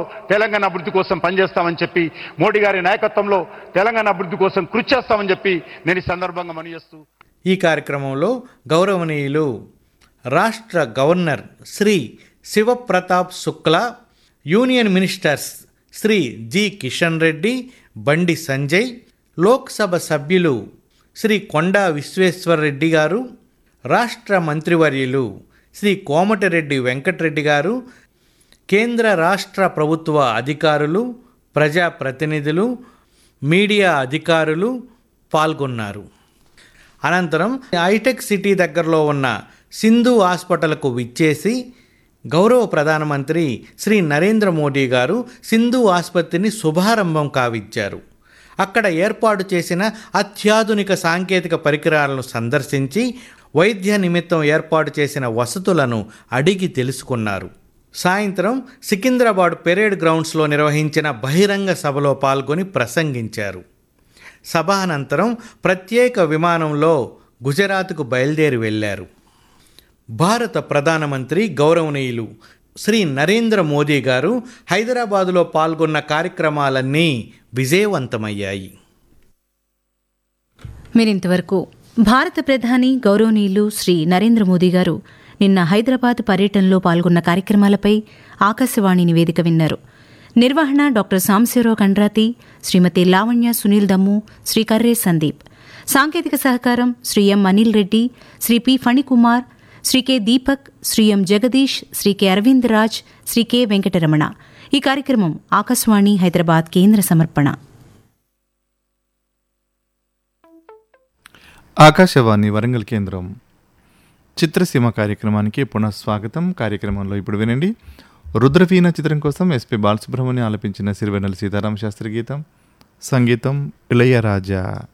తెలంగాణ అభివృద్ధి కోసం పనిచేస్తామని చెప్పి మోడీ గారి నాయకత్వంలో తెలంగాణ అభివృద్ధి కోసం కృషి చేస్తామని చెప్పి నేను ఈ సందర్భంగా మనవి ఈ కార్యక్రమంలో గౌరవనీయులు రాష్ట్ర governor Shri Shivapratap Shukla union ministers Shri G Kishan Reddy Bandi Sanjay Lok Sabha సభ్యులు శ్రీ కొండా విశ్వేశ్వరరెడ్డి గారు రాష్ట్ర మంత్రివర్యులు శ్రీ కోమటిరెడ్డి వెంకటరెడ్డి గారు కేంద్ర రాష్ట్ర ప్రభుత్వ అధికారులు ప్రజాప్రతినిధులు మీడియా అధికారులు పాల్గొన్నారు అనంతరం హైటెక్ సిటీ దగ్గరలో ఉన్న సింధు హాస్పిటల్కు విచ్చేసి గౌరవ ప్రధానమంత్రి శ్రీ నరేంద్ర మోడీ గారు సింధు ఆసుపత్రిని శుభారంభం కావిచ్చారు అక్కడ ఏర్పాటు చేసిన అత్యాధునిక సాంకేతిక పరికరాలను సందర్శించి వైద్య నిమిత్తం ఏర్పాటు చేసిన వసతులను అడిగి తెలుసుకున్నారు సాయంత్రం సికింద్రాబాద్ పెరేడ్ గ్రౌండ్స్లో నిర్వహించిన బహిరంగ సభలో పాల్గొని ప్రసంగించారు సభ అనంతరం ప్రత్యేక విమానంలో గుజరాత్కు బయలుదేరి వెళ్ళారు భారత ప్రధానమంత్రి గౌరవనీయులు శ్రీ నరేంద్ర మోదీ గారు హైదరాబాదులో పాల్గొన్న కార్యక్రమాలన్నీ విజయవంతమయ్యాయి మీరింతవరకు భారత ప్రధాని గౌరవనీయులు శ్రీ నరేంద్ర మోదీ గారు నిన్న హైదరాబాద్ పర్యటనలో పాల్గొన్న కార్యక్రమాలపై ఆకాశవాణి నివేదిక విన్నారు నిర్వహణ డాక్టర్ సాంశీరావు కండ్రాతి శ్రీమతి లావణ్య సునీల్ దమ్ము శ్రీ కర్రే సందీప్ సాంకేతిక సహకారం Shri M Anil Reddy Shri P Phanikumar Shri K Deepak Shri M Jagadish Shri K Aravind Raj Shri K Venkataramana ఈ కార్యక్రమం ఆకాశవాణి హైదరాబాద్ కేంద్ర సమర్పణ ఆకాశవాణి వరంగల్ కేంద్రం చిత్రసీమ కార్యక్రమానికి పునఃస్వాగతం కార్యక్రమంలో ఇప్పుడు వినండి రుద్రవీణ చిత్రం కోసం ఎస్పి బాలసుబ్రహ్మణ్యం ఆలపించిన సిరివెన్నెల సీతారామ శాస్త్రి గీతం సంగీతం ఇళయరాజా